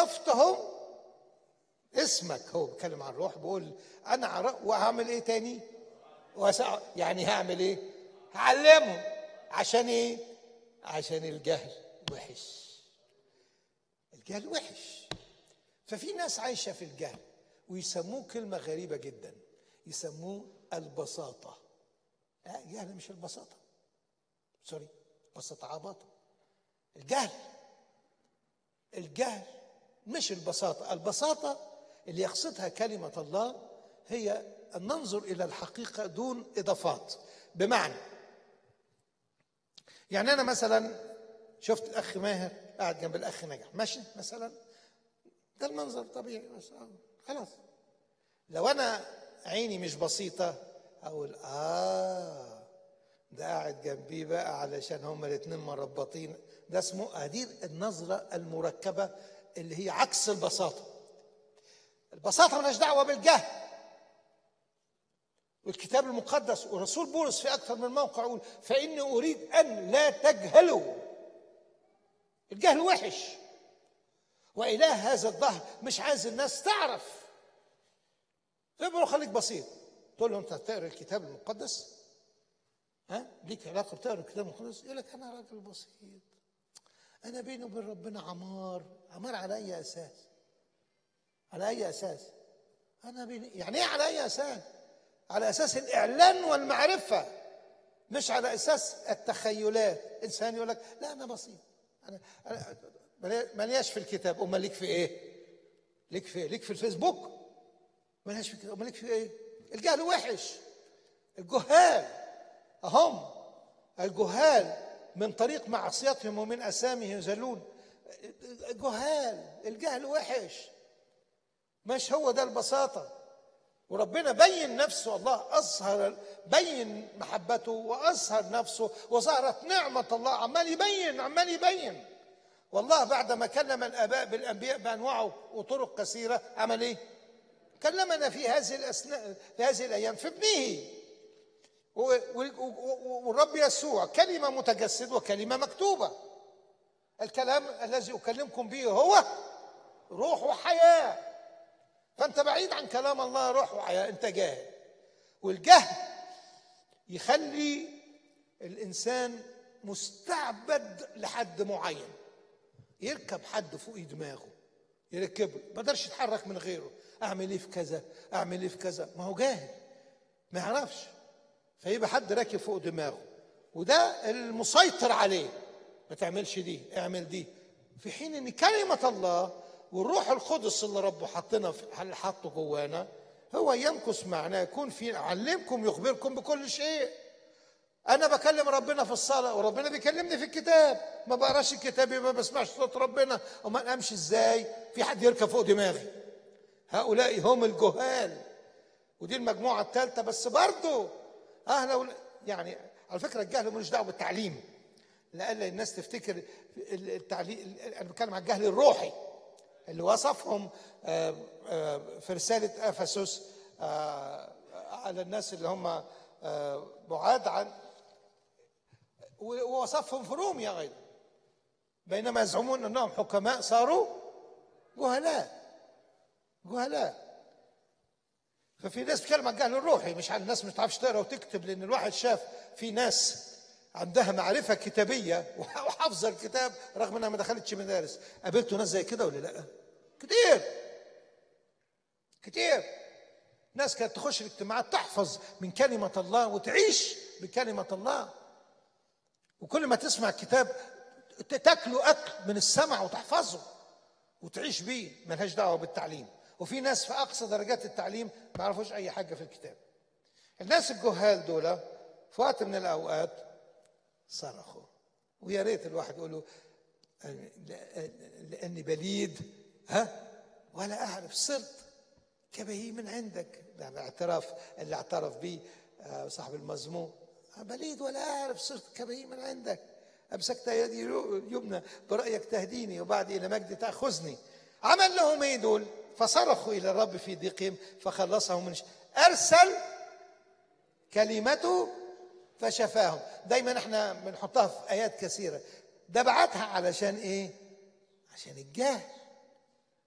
عرفتهم اسمك هو بيتكلم عن الروح بيقول انا عرف وهعمل ايه تاني وسع... يعني هعمل ايه هعلمهم عشان ايه عشان الجهل وحش الجهل وحش ففي ناس عايشه في الجهل ويسموه كلمه غريبه جدا يسموه البساطه لا الجهل مش البساطه سوري بساطه عباطه الجهل الجهل مش البساطه البساطه اللي يقصدها كلمه الله هي ان ننظر الى الحقيقه دون اضافات بمعنى يعني انا مثلا شفت الاخ ماهر قاعد جنب الاخ نجح ماشي مثلا ده المنظر طبيعي بس آه، خلاص لو انا عيني مش بسيطه اقول اه ده قاعد جنبيه بقى علشان هما الاتنين مربطين ده اسمه هذه النظره المركبه اللي هي عكس البساطه البساطه ملهاش دعوه بالجهل والكتاب المقدس ورسول بولس في اكثر من موقع يقول فاني اريد ان لا تجهلوا الجهل وحش واله هذا الظهر مش عايز الناس تعرف فبيقول خليك بسيط تقول له انت تقرا الكتاب المقدس ها ليك علاقه بتقرا الكتاب المقدس يقول لك انا راجل بسيط انا بيني وبين ربنا عمار عمار على اي اساس على اي اساس انا بيني يعني ايه على اي اساس على اساس الاعلان والمعرفه مش على اساس التخيلات انسان يقول لك لا انا بسيط انا انا ملياش في الكتاب امال ليك في ايه ليك في إيه؟ ليك في الفيسبوك ملهاش في الكتاب امال ليك في ايه الجهل وحش الجهال اهم الجهال من طريق معصيتهم ومن اسامهم يذلون جهال الجهل وحش مش هو ده البساطه وربنا بين نفسه الله اظهر بين محبته واظهر نفسه وظهرت نعمه الله عمال يبين عمال يبين والله بعدما كلم الاباء بالانبياء بانواع وطرق كثيره عمل ايه؟ كلمنا في هذه الأسناء في هذه الايام في ابنه و- و- و- والرب يسوع كلمه متجسد وكلمه مكتوبه الكلام الذي اكلمكم به هو روح وحياه فانت بعيد عن كلام الله روح وحياه انت جاهل والجهل يخلي الانسان مستعبد لحد معين يركب حد فوق دماغه يركبه ما يقدرش يتحرك من غيره اعمل ايه في كذا اعمل ايه في كذا ما هو جاهل ما يعرفش فيبقى حد راكب فوق دماغه وده المسيطر عليه ما تعملش دي اعمل دي في حين ان كلمه الله والروح القدس اللي ربه حطنا في اللي حطه جوانا هو يمكث معنا يكون في علمكم يخبركم بكل شيء انا بكلم ربنا في الصلاه وربنا بيكلمني في الكتاب ما بقراش الكتاب يبقى ما بسمعش صوت ربنا امال امشي ازاي في حد يركب فوق دماغي هؤلاء هم الجهال ودي المجموعه الثالثه بس برضه اه لو يعني على فكره الجهل ملوش دعوه بالتعليم لألا الناس تفتكر التعليم انا بتكلم عن الجهل الروحي اللي وصفهم آه، آه، في رساله افسس آه، على الناس اللي هم آه، بعاد عن ووصفهم في روميا ايضا بينما يزعمون انهم حكماء صاروا جهلاء جهلاء ففي ناس بتتكلم عن الجهل الروحي مش عن الناس مش تعرفش تقرا وتكتب لان الواحد شاف في ناس عندها معرفة كتابية وحافظة الكتاب رغم انها ما دخلتش مدارس قابلتوا ناس زي كده ولا لا؟ كتير كتير ناس كانت تخش الاجتماعات تحفظ من كلمة الله وتعيش بكلمة الله وكل ما تسمع الكتاب تاكله اكل من السمع وتحفظه وتعيش بيه ملهاش دعوه بالتعليم وفي ناس في اقصى درجات التعليم ما يعرفوش اي حاجه في الكتاب الناس الجهال دول في وقت من الاوقات صرخوا ويا ريت الواحد يقول له لاني بليد ها ولا اعرف صرت كبهيم من عندك ده الاعتراف اللي اعترف به آه، صاحب المزمور بليد ولا اعرف صرت كبهيم من عندك امسكت يدي اليمنى برايك تهديني وبعد الى مجد تاخذني عمل لهم ايه دول فصرخوا الى الرب في ضيقهم فخلصهم من ش... ارسل كلمته فشفاهم دايما احنا بنحطها في ايات كثيره ده بعتها علشان ايه عشان الجهل